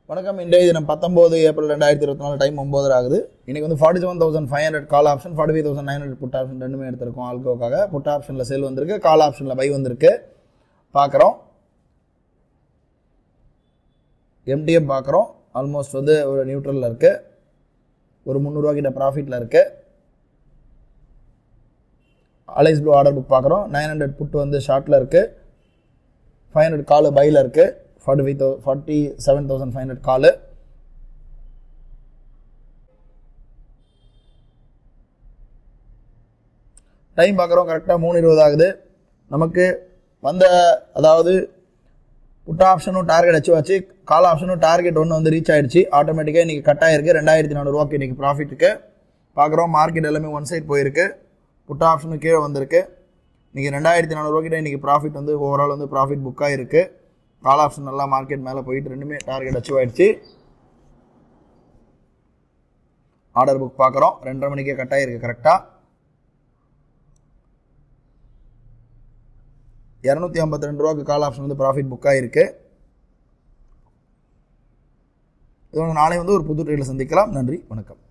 வணக்கம் இன்றைய தினம் பத்தொம்போது ஏப்ரல் ரெண்டாயிரத்தி இருபத்தி நாலு டைம் ஒம்பது ஆகுது இன்னைக்கு வந்து forty seven thousand five hundred call option forty five thousand nine hundred put option ரெண்டுமே எடுத்திருக்கோம் ஆல்கோக்காக புட் ஆப்ஷனில் செல் வந்திருக்கு கால் ஆப்ஷனில் பை வந்திருக்கு பார்க்குறோம் எம்டிஎம் பார்க்குறோம் ஆல்மோஸ்ட் வந்து ஒரு நியூட்ரலில் இருக்குது ஒரு முந்நூறுரூவா கிட்ட ப்ராஃபிட்டில் இருக்குது அலைஸ் ப்ளூ ஆர்டர் புக் பார்க்குறோம் நைன் ஹண்ட்ரட் புட் வந்து ஷார்ட்டில் இருக்குது ஃபைவ் ஹண்ட்ரட் காலு பையில் இருக்குது ஃபார்ட்டி ஃபைவ் தௌ forty seven thousand five hundred call time பார்க்குறோம் கரெக்டாக மூணு இருபது ஆகுது நமக்கு வந்த அதாவது புட் ஆப்ஷனும் டார்கெட் அச்சீவ் ஆச்சு கால் ஆப்ஷனும் டார்கெட் ஒன்று வந்து ரீச் ஆயிடுச்சு ஆட்டோமேட்டிக்காக இன்றைக்கி கட் ஆயிருக்கு ரெண்டாயிரத்தி நானூறுவாக்கு இன்றைக்கி ப்ராஃபிட் இருக்குது பார்க்குறோம் மார்க்கெட் எல்லாமே ஒன் சைட் போயிருக்கு புட் ஆப்ஷனும் கீழே வந்திருக்கு இன்றைக்கி ரெண்டாயிரத்தி நானூறுவா கிட்ட இன்றைக்கி ப்ராஃபிட் வந்து ஓவரால் வந்து ப்ராஃபிட் புக் ஆகிருக்கு கால் ஆப்ஷன் நல்லா மார்க்கெட் மேலே போயிட்டு ரெண்டுமே டார்கெட் அச்சீவ் ஆயிடுச்சு ஆர்டர் புக் பார்க்குறோம் ரெண்டரை மணிக்கே கட் ஆகிருக்கு கரெக்டாக இரநூத்தி ஐம்பத்தி ரெண்டு ரூபாக்கு கால் ஆப்ஷன் வந்து ப்ராஃபிட் புக் ஆகிருக்கு இதோட நாளை வந்து ஒரு புது ட்ரேடில் சந்திக்கலாம் நன்றி வணக்கம்